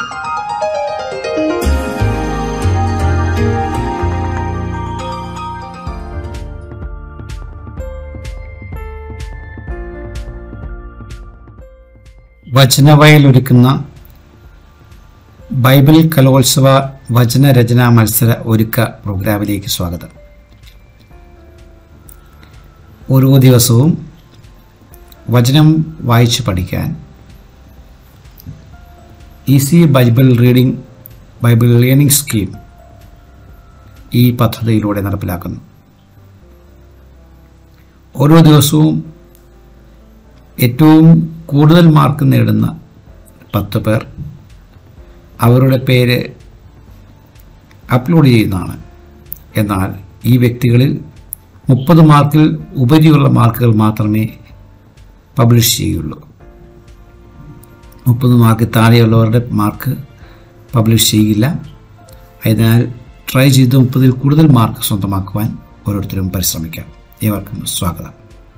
വചനവയൽ ഒരുക്കുന്ന ബൈബിൾ കലോത്സവ വചനരചനാ മത്സര ഒരുക്ക പ്രോഗ്രാമിലേക്ക് സ്വാഗതം ഓരോ ദിവസവും വചനം വായിച്ചു പഠിക്കാൻ easy Bible reading Bible learning scheme ഈ പദ്ധതിയിലൂടെ നടപ്പിലാക്കുന്നു ഓരോ ദിവസവും ഏറ്റവും കൂടുതൽ മാർക്ക് നേടുന്ന പത്ത് പേർ അവരുടെ പേര് അപ്ലോഡ് ചെയ്യുന്നതാണ് എന്നാൽ ഈ വ്യക്തികളിൽ മുപ്പത് മാർക്കിൽ ഉപരിയുള്ള മാർക്കുകൾ മാത്രമേ പബ്ലിഷ് ചെയ്യുള്ളൂ മുപ്പത് മാർക്ക് താഴെയുള്ളവരുടെ മാർക്ക് പബ്ലിഷ് ചെയ്യില്ല അതിനാൽ ട്രൈ ചെയ്ത് മുപ്പതിൽ കൂടുതൽ മാർക്ക് സ്വന്തമാക്കുവാൻ ഓരോരുത്തരും പരിശ്രമിക്കാം ഏവർക്കും സ്വാഗതം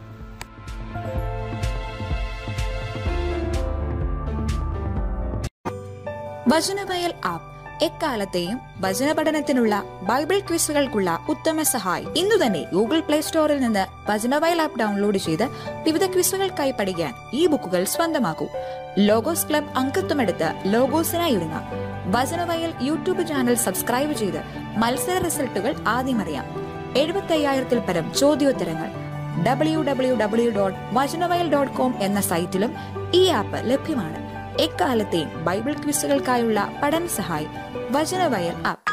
വചനവയൽ ആപ്പ് എക്കാലത്തെയും വചന പഠനത്തിനുള്ള ബൈബിൾ ക്വിസുകൾക്കുള്ള ഉത്തമ സഹായി ഇന്നു തന്നെ ഗൂഗിൾ പ്ലേ സ്റ്റോറിൽ നിന്ന് വചനവയൽ ആപ്പ് ഡൗൺലോഡ് ചെയ്ത് വിവിധ ക്വിസുകൾക്കായി പഠിക്കാൻ ഈ ബുക്കുകൾ സ്വന്തമാക്കൂ ലോഗോസ് ക്ലബ് അംഗത്വമെടുത്ത് ലോഗോസിനായി ഒരുങ്ങാം വചനവയൽ യൂട്യൂബ് ചാനൽ സബ്സ്ക്രൈബ് ചെയ്ത് മത്സര റിസൾട്ടുകൾ ആദ്യം അറിയാം എഴുപത്തി അയ്യായിരത്തിൽ പരം ചോദ്യോത്തരങ്ങൾ W W W dot Vachanavayal dot com എന്ന സൈറ്റിലും ഈ ആപ്പ് ലഭ്യമാണ് എക്കാലത്തെയും ബൈബിൾ ക്വിസുകൾക്കായുള്ള പഠന സഹായി വചനവയൽ ആപ്പ്